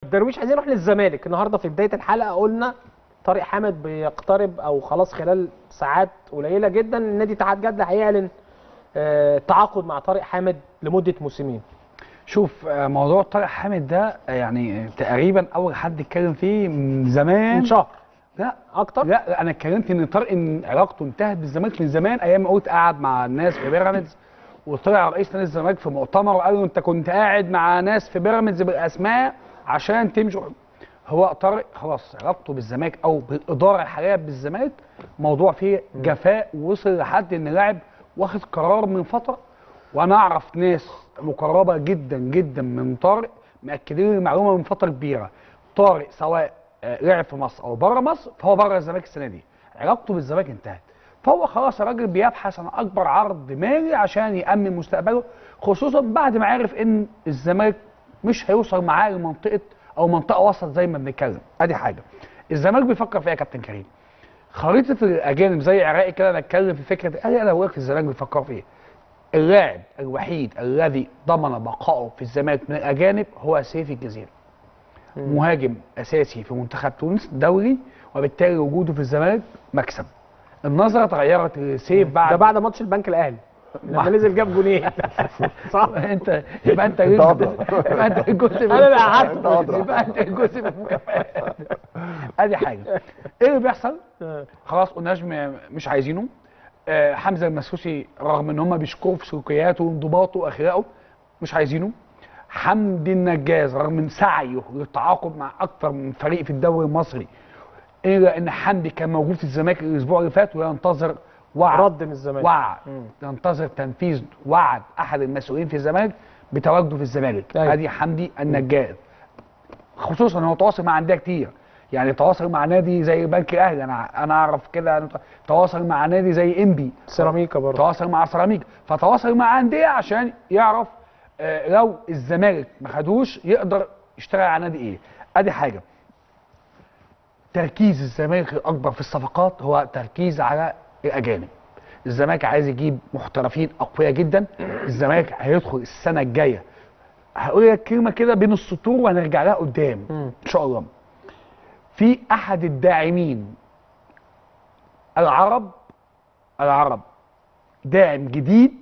طيب درويش عايزين نروح للزمالك النهارده في بدايه الحلقه قلنا طارق حامد بيقترب او خلاص خلال ساعات قليله جدا نادي اتحاد جده هيعلن آه، تعاقد مع طارق حامد لمده موسمين شوف آه، موضوع طارق حامد ده آه، يعني تقريبا اول حد اتكلم فيه من زمان من شهر لا اكتر لا انا اتكلمت ان طارق ان علاقته انتهت بالزمالك من زمان ايام ما قلت قعد مع الناس في بيراميدز وطلع رئيس نادي الزمالك في مؤتمر وقال له انت كنت قاعد مع ناس في بيراميدز بالاسماء عشان تمشي هو طارق خلاص علاقته بالزمالك او بالاداره الحاليه بالزمالك موضوع فيه جفاء وصل لحد ان لاعب واخد قرار من فتره وانا اعرف ناس مقربه جدا جدا من طارق مأكدين لي المعلومه من فتره كبيره طارق سواء آه، لعب في مصر او بره مصر فهو بره الزمالك السنه دي علاقته بالزمالك انتهت فهو خلاص الراجل بيبحث عن اكبر عرض مالي عشان يامن مستقبله خصوصا بعد ما عرف ان الزمالك مش هيوصل معاه لمنطقه او منطقه وسط زي ما بنتكلم ادي حاجه الزمالك بيفكر في ايه يا كابتن كريم خريطه الاجانب زي عراقي كده انا اتكلم في فكره قال انا بقول لك الزمالك بيفكر في ايه اللاعب الوحيد الذي ضمن بقائه في الزمالك من الاجانب هو سيف الجزيره مهاجم اساسي في منتخب تونس دوري وبالتالي وجوده في الزمالك مكسب النظره اتغيرت لسيف بعد ده بعد ماتش البنك الاهلي لما نزل جاب جونين صح انت يبقى انت جزء يبقى انت جزء من أنا اللي قعدت. أنت أدرى. يبقى انت جزء من المكافآت ادي حاجه ايه اللي بيحصل؟ خلاص نجم مش عايزينه آه، حمزه المسوسي رغم ان هم بيشكروا في سلوكياته وانضباطه واخلاقه مش عايزينه حمدي النجاز رغم من سعيه للتعاقد مع اكثر من فريق في الدوري المصري الا ان حمدي كان موجود في الزمالك الاسبوع اللي فات وينتظر وعد رد من الزمالك وعد مم. ينتظر تنفيذ وعد احد المسؤولين في الزمالك بتواجده في الزمالك أيوة. ادي حمدي النجاد خصوصا هو تواصل مع انديه كتير يعني تواصل مع نادي زي البنك الاهلي انا انا اعرف كده أنا تواصل مع نادي زي انبي سيراميكا برضه تواصل مع سيراميكا فتواصل مع انديه عشان يعرف آه، لو الزمالك ما خدوش يقدر يشتغل على نادي ايه ادي حاجه تركيز الزمالك الاكبر في الصفقات هو تركيز على الاجانب الزمالك عايز يجيب محترفين اقوياء جدا الزمالك هيدخل السنه الجايه هقول لك كلمه كده بين السطور وهنرجع لها قدام مم. ان شاء الله في احد الداعمين العرب العرب داعم جديد